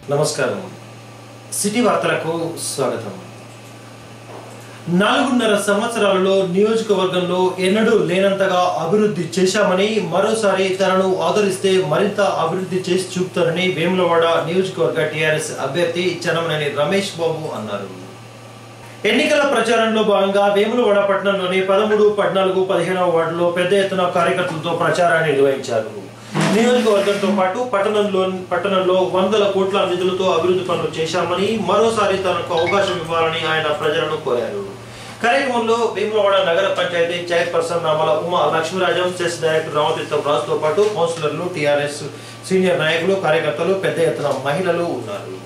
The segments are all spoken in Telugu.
నమస్కారం సిటీ వార్తలకు స్వాగతం నాలుగున్నర సంవత్సరాలలో నియోజకవర్గంలో ఎన్నడూ లేనంతగా అభివృద్ధి చేశామని మరోసారి తనను ఆదరిస్తే మరింత అభివృద్ధి చేసి చూపుతారని వేములవాడ నియోజకవర్గ టీఆర్ఎస్ అభ్యర్థి చనమనేని రమేష్ బాబు అన్నారు ఎన్నికల ప్రచారంలో భాగంగా వేములవాడ పట్టణంలోని పదమూడు పద్నాలుగు పదిహేనవ వార్డులో పెద్ద ఎత్తున కార్యకర్తలతో ప్రచారాన్ని నిర్వహించారు నియోజకవర్గంతో పాటు పట్టణంలో పట్టణంలో వందల కోట్ల నిధులతో అభివృద్ధి పనులు చేశామని మరోసారి తనకు అవకాశం ఇవ్వాలని ఆయన ప్రజలను కోరారు కార్యక్రమంలో వేములవాడ నగర panchayat chairperson Namala Uma Lakshmirajam CESS director Ramatheertham రాజుతో పాటు కౌన్సిలర్లు టీఆర్ఎస్ సీనియర్ నాయకులు కార్యకర్తలు పెద్ద ఎత్తున మహిళలు ఉన్నారు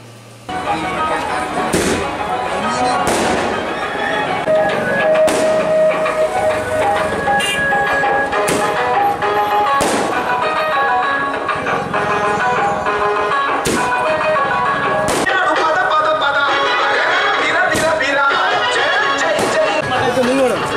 పద పద పద బిర బిర బిర జై జై జై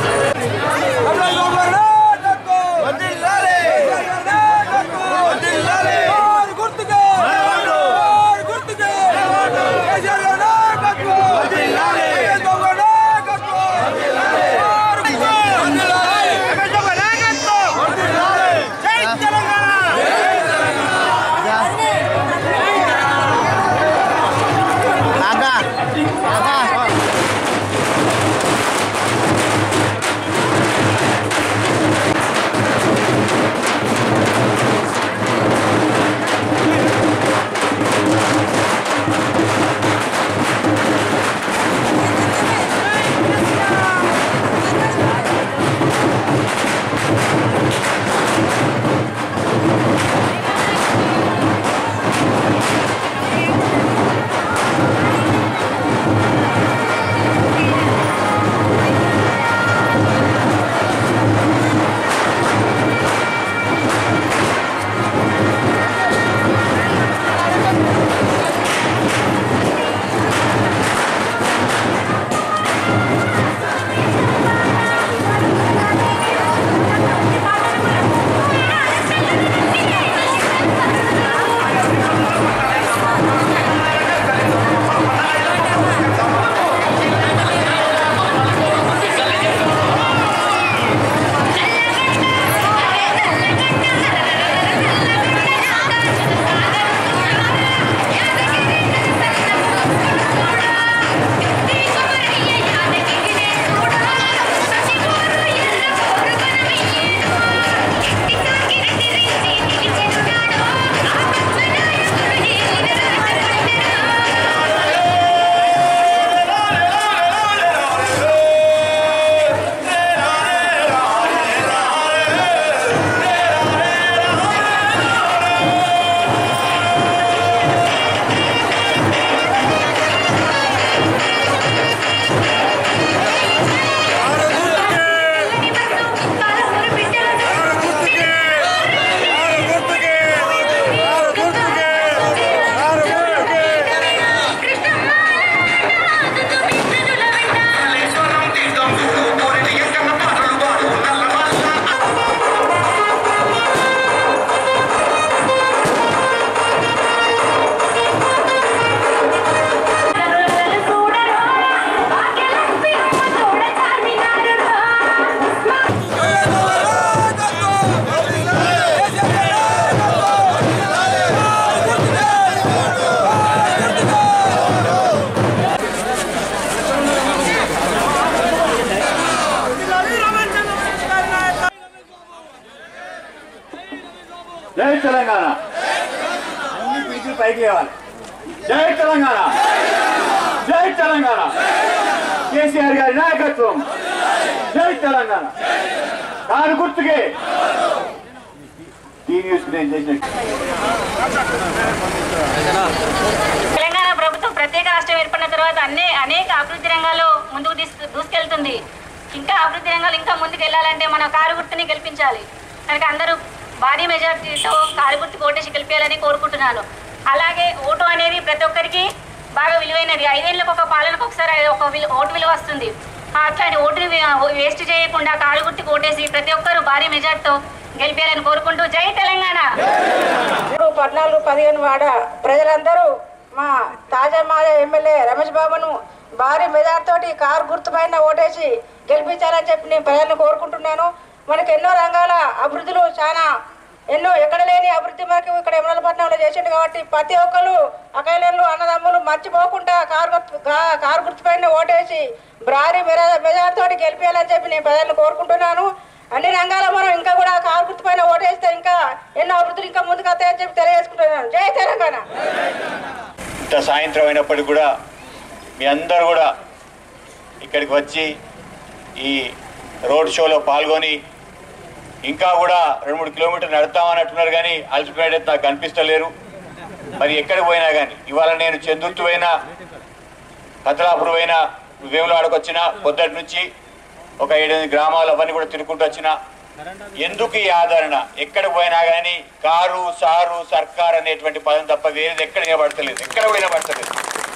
ఈశ్వరం తీర్థం చూడు కోరిన ఎంకన్న పాటలు పాడు నల్లమల్ల జై తెలంగాణ అన్ని పీచులు పైకి లేవాలి జై తెలంగాణ జై తెలంగాణ కేసీఆర్ గారి నాయకత్వం జై తెలంగాణ కారు గుర్తుకే ఈ న్యూస్ నేను చేసినట్టు తెలంగాణ ప్రభుత్వం ప్రత్యేక రాష్ట్రం ఏర్పడిన తర్వాత అన్ని అనేక అభివృద్ధి రంగాల్లో ముందుకు తీసుకు దూసుకెళ్తుంది ఇంకా అభివృద్ధి రంగాలు ఇంకా ముందుకు వెళ్ళాలంటే మన కారు గుర్తుని గెలిపించాలి కనుక అందరూ భారీ మెజార్టీతో కారు గుర్తు కోటేసి గెలిపించాలని కోరుకుంటున్నాను అలాగే ఓటు అనేది ప్రతి ఒక్కరికి బాగా విలువైనది ఐదేళ్ళకి ఒక పాలనకు ఒకసారి ఒక విలు ఓటు విలువ వస్తుంది ఆ అట్లాంటి ఓటుని వే- వేస్ట్ చేయకుండా కారు గుర్తుకు ఓటేసి ప్రతి ఒక్కరు భారీ మెజార్టీతో గెలిపేయాలని కోరుకుంటూ జై తెలంగాణ ఇప్పుడు పద్నాలుగు పదిహేను వాడ ప్రజలందరూ మా తాజా మాజా ఎమ్మెల్యే రమేష్ బాబును భారీ మెజార్తోటి కారు గుర్తుపైన ఓటేసి గెలిపించాలని చెప్పి నేను ప్రజలను కోరుకుంటున్నాను మనకు ఎన్నో రంగాల అభివృద్ధులు చాలా ఎన్నో ఎక్కడ లేని అభివృద్ధి మనకు ఇక్కడ ఎమ్మెల్యేపట్నంలో చేసిండు కాబట్టి ప్రతి ఒక్కరు అకైలర్లు అన్నదమ్ములు మర్చిపోకుండా కారు గుర్తు కా- కారు గుర్తుపైన ఓటేసి భారీ మెజార్తోటి గెలిపించాలని చెప్పి నేను ప్రజలను కోరుకుంటున్నాను అన్ని రంగాల మనం ఇంకా కూడా కారు గుర్తు పైన ఓటేస్తే ఇంకా ఎన్నో అభివృద్ధులు ఇంకా ముందుకు వస్తాయని చెప్పి తెలియజేసుకుంటున్నాను జై తెలంగాణ ఇంత సాయంత్రం అయినప్పటికీ కూడా మీ అందరు కూడా ఇక్కడికి వచ్చి ఈ రోడ్ షోలో పాల్గొని ఇంకా కూడా రెండు మూడు కిలోమీటర్లు నడుస్తామన్నట్టున్నారు కానీ అలసిపోయేటట్టు నాకు కనిపిస్తలేరు మరి ఎక్కడికి పోయినా కానీ ఇవాళ నేను చందుర్తి పోయినా కతలాపురం పోయినా వేములవాడకు వచ్చిన పొద్దుటి నుంచి ఒక ఏడెనిమిది గ్రామాలు అవన్నీ కూడా తిరుగుకుంటూ వచ్చిన ఎందుకు ఈ ఆదరణ ఎక్కడ పోయినా కానీ కారు సారు సర్కార్ అనేటువంటి పదం తప్ప వేరేది ఎక్కడ నిలబడతలేదు ఎక్కడ పోయినా పడతలేదు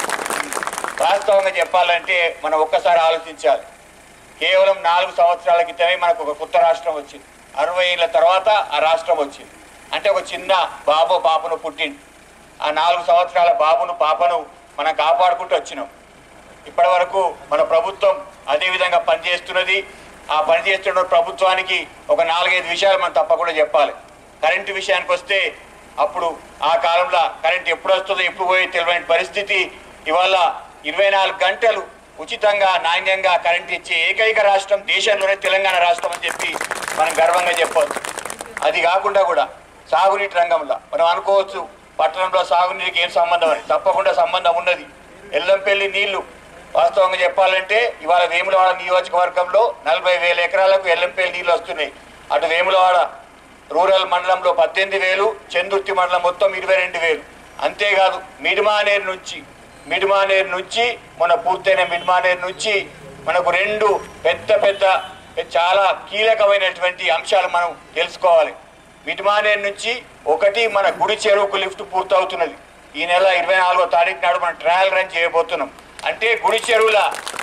వాస్తవంగా చెప్పాలంటే మనం ఒక్కసారి ఆలోచించాలి కేవలం నాలుగు సంవత్సరాల క్రితమే మనకు ఒక కొత్త రాష్ట్రం వచ్చింది అరవై ఏళ్ళ తర్వాత ఆ రాష్ట్రం వచ్చింది అంటే ఒక చిన్న బాబు పాపను పుట్టింది ఆ నాలుగు సంవత్సరాల బాబును పాపను మనం కాపాడుకుంటూ వచ్చినాం ఇప్పటి వరకు మన ప్రభుత్వం అదే విధంగా పనిచేస్తున్నది ఆ పనిచేస్తున్న ప్రభుత్వానికి ఒక నాలుగైదు విషయాలు మనం తప్పకుండా చెప్పాలి కరెంటు విషయానికి వస్తే అప్పుడు ఆ కాలంలో కరెంట్ ఎప్పుడు వస్తుందో ఎప్పుడు పోయే తెలియని పరిస్థితి ఇవాళ ఇరవై నాలుగు గంటలు ఉచితంగా నాణ్యంగా కరెంట్ ఇచ్చే ఏకైక రాష్ట్రం దేశంలోనే తెలంగాణ రాష్ట్రం అని చెప్పి మనం గర్వంగా చెప్పవచ్చు అది కాకుండా కూడా సాగునీటి రంగంలో మనం అనుకోవచ్చు పట్టణంలో సాగునీటికి ఏం సంబంధం అని తప్పకుండా సంబంధం ఉన్నది ఎల్లంపల్లి నీళ్లు వాస్తవంగా చెప్పాలంటే ఇవాళ వేములవాడ నియోజకవర్గంలో నలభై వేల ఎకరాలకు ఎల్లంపల్లి నీళ్లు వస్తున్నాయి అటు వేములవాడ రూరల్ మండలంలో పద్దెనిమిది వేలు చందుర్తి మండలం మొత్తం ఇరవై రెండు వేలు అంతేకాదు మిడిమానేరు నుంచి మిడిమానేరు నుంచి మన పూర్తయిన మిడిమానేరు నుంచి మనకు రెండు పెద్ద పెద్ద చాలా కీలకమైనటువంటి అంశాలు మనం తెలుసుకోవాలి మిడిమానేరు నుంచి ఒకటి మన గుడి చెరువుకు లిఫ్ట్ పూర్తవుతున్నది ఈ నెల ఇరవై నాలుగో తారీఖు నాడు మనం ట్రయల్ రన్ చేయబోతున్నాం అంటే గుడి చెరువుల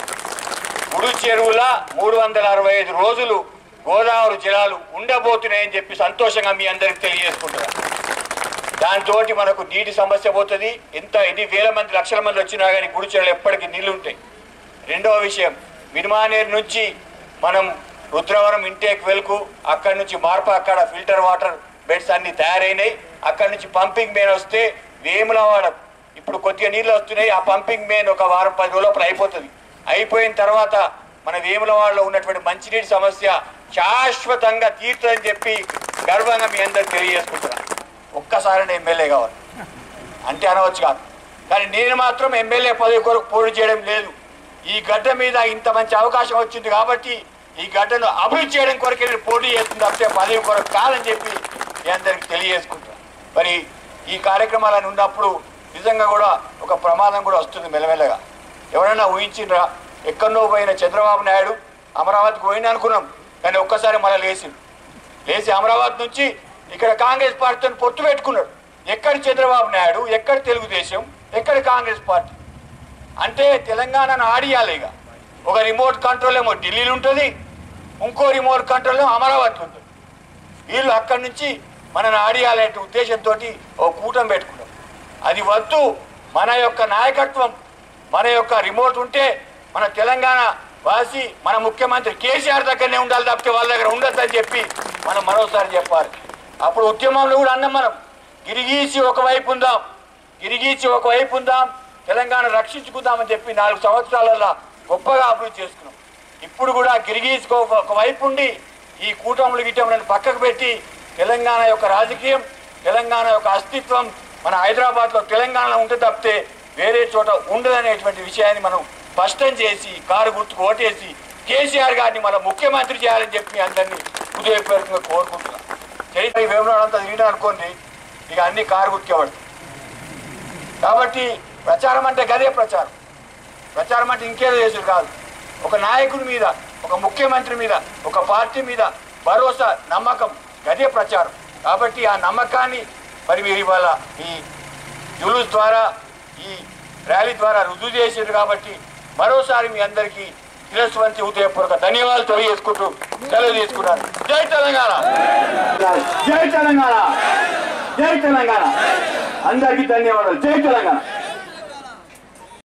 గుడి చెరువుల మూడు వందల అరవై ఐదు రోజులు గోదావరి జలాలు ఉండబోతున్నాయని చెప్పి సంతోషంగా మీ అందరికి తెలియజేసుకుంటున్నాను దాంతో మనకు నీటి సమస్య పోతుంది ఎంత ఎన్ని వేల మంది లక్షల మంది వచ్చినా కానీ గుడి చెరువులు ఎప్పటికీ నీళ్లు ఉంటాయి రెండవ విషయం మినిమానేరు నుంచి మనం రుద్రవరం ఇంటేక్ వెల్కు అక్కడి నుంచి మార్ప అక్కడ ఫిల్టర్ వాటర్ బెడ్స్ అన్ని తయారైనాయి అక్కడి నుంచి పంపింగ్ మెయిన్ వస్తే వేములవాడ ఇప్పుడు కొద్దిగా నీళ్ళు వస్తున్నాయి ఆ పంపింగ్ మెయిన్ ఒక వారం పది రోజుల లోపల అయిపోతుంది అయిపోయిన తర్వాత మన వేములవాడలో ఉన్నటువంటి మంచినీటి సమస్య శాశ్వతంగా తీరుతుందని చెప్పి గర్వంగా మీ అందరికి తెలియజేసుకుంటున్నాను ఒక్కసారి నేను ఎమ్మెల్యే కావాలి అంటే అనవచ్చు కాదు కానీ నేను మాత్రం ఎమ్మెల్యే పదవి కొరకు పోటీ చేయడం లేదు ఈ గడ్డ మీద ఇంత మంచి అవకాశం వచ్చింది కాబట్టి ఈ గడ్డను అభివృద్ధి చేయడం కొరకే నేను పోటీ చేస్తుంది తప్పితే పదవి కొరకు కాదని చెప్పి మీ అందరికి తెలియజేసుకుంటాను మరి ఈ కార్యక్రమాలను ఉన్నప్పుడు నిజంగా కూడా ఒక ప్రమాదం కూడా వస్తుంది మెల్లమెల్లగా ఎవరైనా ఊహించిండ్రా ఎక్కడో పోయిన చంద్రబాబు నాయుడు అమరావతికి పోయిన అనుకున్నాం కానీ ఒక్కసారి మళ్ళీ లేచిండు లేచి అమరావతి నుంచి ఇక్కడ కాంగ్రెస్ పార్టీతో పొత్తు పెట్టుకున్నాడు ఎక్కడ చంద్రబాబు నాయుడు ఎక్కడ తెలుగుదేశం ఎక్కడ కాంగ్రెస్ పార్టీ అంటే తెలంగాణను ఆడియాలి ఇక ఒక రిమోట్ కంట్రోల్ ఏమో ఢిల్లీలో ఉంటుంది ఇంకో రిమోట్ కంట్రోల్ ఏమో అమరావతి ఉంటుంది వీళ్ళు అక్కడి నుంచి మనని ఆడియాలనే ఉద్దేశంతో ఓ కూటమి పెట్టుకున్నాం అది వద్దు మన యొక్క నాయకత్వం మన యొక్క రిమోట్ ఉంటే మన తెలంగాణ వాసి మన ముఖ్యమంత్రి కేసీఆర్ దగ్గరనే ఉండాలి తప్పితే వాళ్ళ దగ్గర ఉండొద్దని చెప్పి మనం మరోసారి చెప్పాలి అప్పుడు ఉద్యమంలో కూడా అన్నాం మనం గిరిగీసి ఒకవైపు ఉందాం గిరిగీసి ఒకవైపు ఉందాం తెలంగాణ రక్షించుకుందామని చెప్పి నాలుగు సంవత్సరాలలో గొప్పగా అభివృద్ధి చేసుకున్నాం ఇప్పుడు కూడా గిరిగీసి ఒక- ఒకవైపు ఉండి ఈ కూటములు గిటములను పక్కకు పెట్టి తెలంగాణ యొక్క రాజకీయం తెలంగాణ యొక్క అస్తిత్వం మన హైదరాబాద్లో తెలంగాణలో ఉంటే తప్పితే వేరే చోట ఉండదనేటువంటి విషయాన్ని మనం స్పష్టం చేసి కారు గుర్తుకు ఓటేసి కేసీఆర్ గారిని మన ముఖ్యమంత్రి చేయాలని చెప్పి మీ అందరినీ హృదయపూర్వకంగా కోరుకుంటున్నాం చరిత్ర ఈ వేమనాడు అంతా తిరిగినా అనుకోండి ఇక అన్ని కారు గుర్తుకే పడుతుంది కాబట్టి ప్రచారం అంటే గదే ప్రచారం ప్రచారం అంటే ఇంకేదో చేసుడు కాదు ఒక నాయకుడి మీద ఒక ముఖ్యమంత్రి మీద ఒక పార్టీ మీద భరోసా నమ్మకం గదే ప్రచారం కాబట్టి ఆ నమ్మకాన్ని మరి మీరు ఇవాళ ఈ జులూస్ ద్వారా ఈ ర్యాలీ ద్వారా రుజువు చేసారు కాబట్టి మరోసారి మీ అందరికీ శిరస్సు వంచి హృదయపూర్వక ధన్యవాదాలు తెలియజేసుకుంటూ సెలవు తీసుకున్నాను జై తెలంగాణ జై తెలంగాణ జై తెలంగాణ అందరికీ ధన్యవాదాలు జై తెలంగాణ